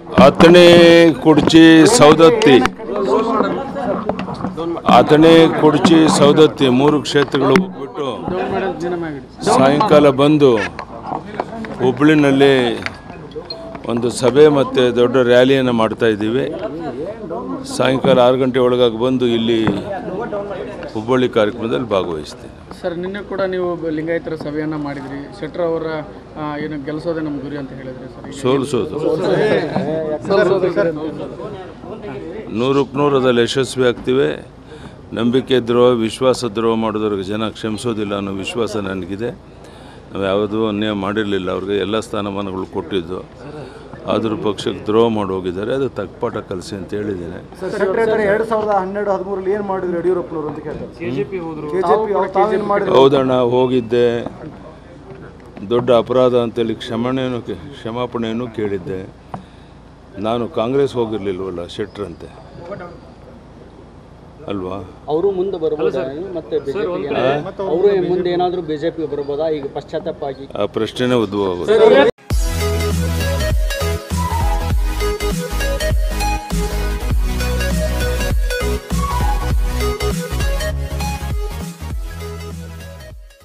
ಅಥಣಿ ಕುಡ್ಚಿ ಸೌದತ್ತಿ ಅಥಣಿ ಕುಡ್ಚಿ ಸೌದತ್ತಿ ಮೂರು ಕ್ಷೇತ್ರಗಳು ಹೋಗ್ಬಿಟ್ಟು ಸಾಯಂಕಾಲ ಬಂದು ಹುಬ್ಬಳ್ಳಿನಲ್ಲಿ ಒಂದು ಸಭೆ ಮತ್ತು ದೊಡ್ಡ ರ್ಯಾಲಿಯನ್ನು ಮಾಡ್ತಾ ಇದ್ದೀವಿ ಸಾಯಂಕಾಲ ಆರು ಗಂಟೆ ಒಳಗಾಗಿ ಬಂದು ಇಲ್ಲಿ ಹುಬ್ಬಳ್ಳಿ ಕಾರ್ಯಕ್ರಮದಲ್ಲಿ ಭಾಗವಹಿಸ್ತೀನಿ ಸರ್ ನಿನ್ನೆ ಕೂಡ ನೀವು ಬ- ಲಿಂಗಾಯತರ ಸಭೆಯನ್ನ ಮಾಡಿದ್ರಿ ಶೆಟ್ರ್ ಅವರ ಆ, ಏನು ಗೆಲ್ಲಿಸೋದೇ ನಮ್ಮ ಗುರಿ ಅಂತ ಹೇಳಿದ್ರಿ ಸರ್ ಈಗ ಸೋಲಿಸೋದು ನೂರಕ್ಕೆ ನೂರು ಅದಲ್ಲಿ ಯಶಸ್ವಿ ಆಗ್ತಿವೆ ನಂಬಿಕೆ ದ್ರೋಹ ವಿಶ್ವಾಸ ದ್ರೋಹ ಮಾಡೋದ್ರಿಗೆ ಜನ ಕ್ಷಮಿಸೋದಿಲ್ಲ ಅನ್ನೋ ವಿಶ್ವಾಸ ನನಗಿದೆ ನಾವು ಯಾವುದೂ ಅನ್ಯಾಯ ಮಾಡಿರಲಿಲ್ಲ ಅವ್ರಿಗೆ ಎಲ್ಲ ಸ್ಥಾನಮಾನಗಳು ಕೊಟ್ಟಿದ್ದು ಆದರೂ ಪಕ್ಷಕ್ಕೆ ದ್ರೋಹ ಮಾಡಿ ಹೋಗಿದ್ದಾರೆ ಅದು ತಕ್ಪಾಠ ಕಲಿಸಿ ಅಂತ ಹೇಳಿದ್ದೇನೆ ಸೆಕ್ರೆಟರಿ ಎರಡ್ ಸಾವಿರದ ಹನ್ನೆರಡು ಹದಿಮೂರಲ್ಲಿ ಏನ್ ಮಾಡಿದ್ರು ಯಡಿಯೂರಪ್ಪನವರು ಅಂತ ಕೇಳ್ತಾರೆ ಕೆಜೆಪಿ ಹೋದ್ರು ತಾವೇನ್ ಮಾಡಿದ್ರು ಹೌದಣ್ಣ ಹೋಗಿದ್ದೆ ದೊಡ್ಡ ಅಪರಾಧ ಅಂತೇಳಿ ಕ್ಷಮಣೆಯನ್ನು ಕೇ- ಕ್ಷಮಾಪಣೆಯನ್ನು ಕೇಳಿದ್ದೆ ನಾನು ಕಾಂಗ್ರೆಸ್ ಹೋಗಿರ್ಲಿಲ್ವಲ್ಲ ಶೆಟ್ರಂತೆ ಅಲ್ವಾ ಅವರು ಮುಂದೆ ಬರ್ಬೋದಾ ಮತ್ತೆ ಬಿಜೆಪಿ ಅವರು ಮುಂದೆ ಏನಾದರೂ ಬಿಜೆಪಿ ಬರ್ಬೋದಾ ಈಗ ಪಶ್ಚಾತ್ತಾಪ ಆಗಿ ಆ ಪ್ರಶ್ನೆನೇ ಉದ್ಭವ ಆಗುತ್ತೆ